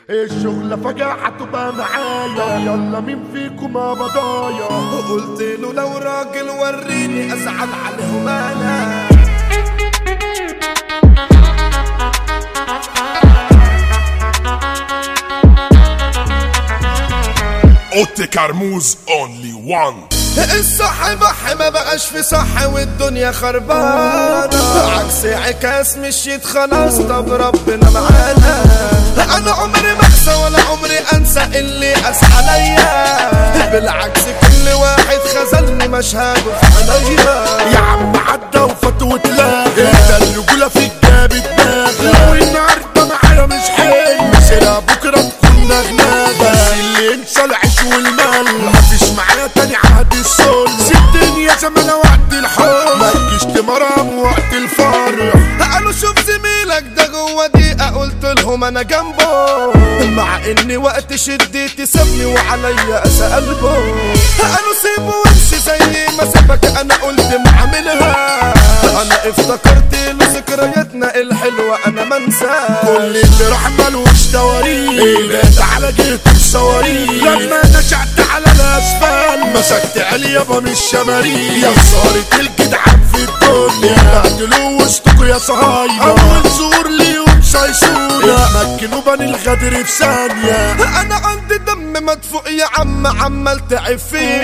الشغلة فجأة هتبقى معايا يلا مين فيكم بضايا قلت له لو راجل وريني ازعل عليهم انا اوتي كرموز اونلي وان الصح بح ما بقاش في صح والدنيا خربانة عكس عكاس مشيت خلاص طب ربنا معانا انا عمري ما انسى ولا عمري انسى اللي قاس عليا بالعكس كل واحد خذلني مشهده في عينيا يا عم عدى وفات وتلاقى انت الرجولة في الجابت باغي لو النهاردة معايا مش حلو مسيرها بكرة تكون نغناغة بس اللي ينسى العيش والمال مفيش معايا تاني عهد السل سبتني يا زمان وقت الحب ما تجيش تمرم وقت الفرح قالوا شوف زميلك ده جوه دقيقة قلت لهم انا جنبه مع اني وقت شدتي سابني وعليا قسى قلبه قالوا سيبه وامشي زي ما سابك انا قلت معاملها انا افتكرت له ذكرياتنا الحلوة انا منساها كل اللي راح ملوش تواريخ البيت على جهة الصواريخ لما نشأت على الأسفل مسكت عليابة من الشماريخ يا خسارة الجدعان في الدنيا بعدلوا وسطكوا يا صهاينة أول زور ليهم شايشونة مكنوا بني الغدر في ثانية انا عندي دم مدفوق يا عم عمال تعب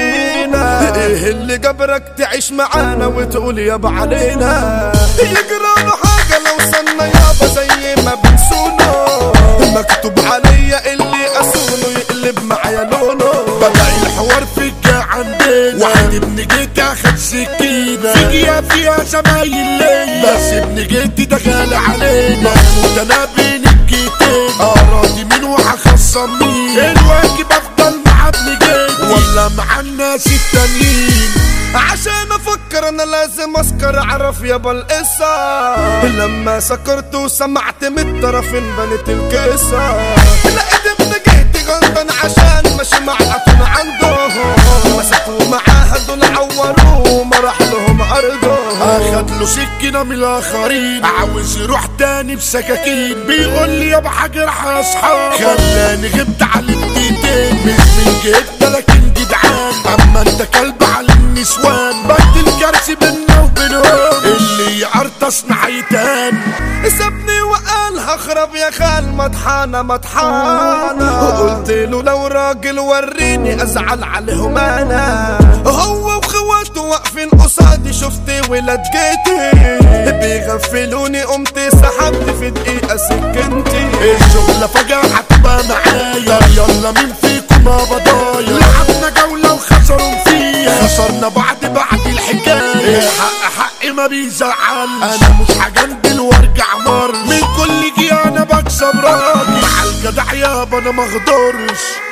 فينا ايه اللي جبرك تعيش معانا وتقول يابا علينا يجرى له حاجه لو صلنا يابا زي ما بنسونه مكتوب عليا اللي اسونه يقلب معايا لونه بدأ الحوار في الجا عندنا واحد ابن جدي اخد سكينة في جيا فيها زمايل ليا بس ابن جدي ده غالي علينا محمود انا بين الجيتين اراضي مين وهخصم مين الواجب افضل مع ابن جدي ولا مع الناس التانيين عشان افكر انا لازم اسكر اعرف يابا القصة لما سكرت وسمعت من الطرفين بنت القصة لقيت ابن جهتي غلطان عشان ماشي مع قطن عندهم مسكوا معاه دول عوروه وما راح لهم ارضهم اخد له سكينة من الاخرين عاوز يروح تاني بسكاكين بيقول لي يابا حاجة راح اصحاب خلاني غبت على الدقيقتين مش من جهتنا لكن جدعان اما انت كلب على النسوان بدل كرسي بينا وبينهم اللي يقرطس نحيتان سابني وقال هخرب يا خال مطحانة مطحانة وقلت له لو راجل وريني ازعل عليهم انا هو واخواته واقفين قصادي شفت ولاد جيتي بيغفلوني قمت سحبت في دقيقة سكنتي الشغلة فجأة هتبقى معايا يلا مين فيكم بضايا لعبنا جولة وخسروا فيها خسرنا بعد بعد الحكاية الحق حق ما بيزعل انا مش هجندل وارجع مر من كل جي انا بكسب راجل مع الجدع يابا انا مغدرش